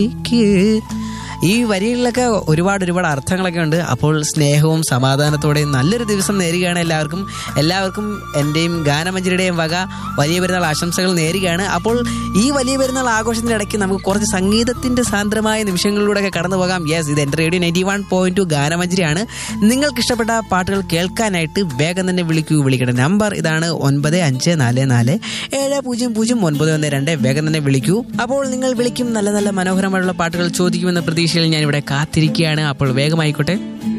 ഈ വരികളിലൊക്കെ ഒരുപാട് ഒരുപാട് അർത്ഥങ്ങളൊക്കെ ഉണ്ട് അപ്പോൾ സ്നേഹവും സമാധാനത്തോടെയും നല്ലൊരു ദിവസം നേരുകയാണ് എല്ലാവർക്കും എല്ലാവർക്കും എൻ്റെയും ഗാനമഞ്ജരിയുടെയും വക വലിയ പെരുന്നാൾ ആശംസകൾ നേരുകയാണ് അപ്പോൾ ഈ വലിയ പെരുന്നാൾ ആഘോഷത്തിൻ്റെ ഇടയ്ക്ക് നമുക്ക് കുറച്ച് സംഗീതത്തിൻ്റെ സാന്ദ്രമായ നിമിഷങ്ങളിലൂടെയൊക്കെ കടന്നു പോകാം യെസ് ഇത് എൻ്റെ radio ninety one point two ഗാനമഞ്ജരിയാണ് നിങ്ങൾക്ക് ഇഷ്ടപ്പെട്ട പാട്ടുകൾ കേൾക്കാനായിട്ട് വേഗം തന്നെ വിളിക്കൂ വിളിക്കേണ്ട നമ്പർ ഇതാണ് ഒൻപത് അഞ്ച് നാല് നാല് ഏഴ് പൂജ്യം പൂജ്യം ഒൻപത് ഒന്ന് രണ്ട് വേഗം തന്നെ വിളിക്കൂ അപ്പോൾ നിങ്ങൾ വിളിക്കും നല്ല നല്ല മനോഹരമായുള്ള പാട്ടുകൾ ചോദിക്കുമെന്ന പ്രതീക്ഷയിൽ ഞാൻ ഇവിടെ കാത്തിരിക്കുകയാണ് അപ്പോൾ വേഗമായിക്കോട്ടെ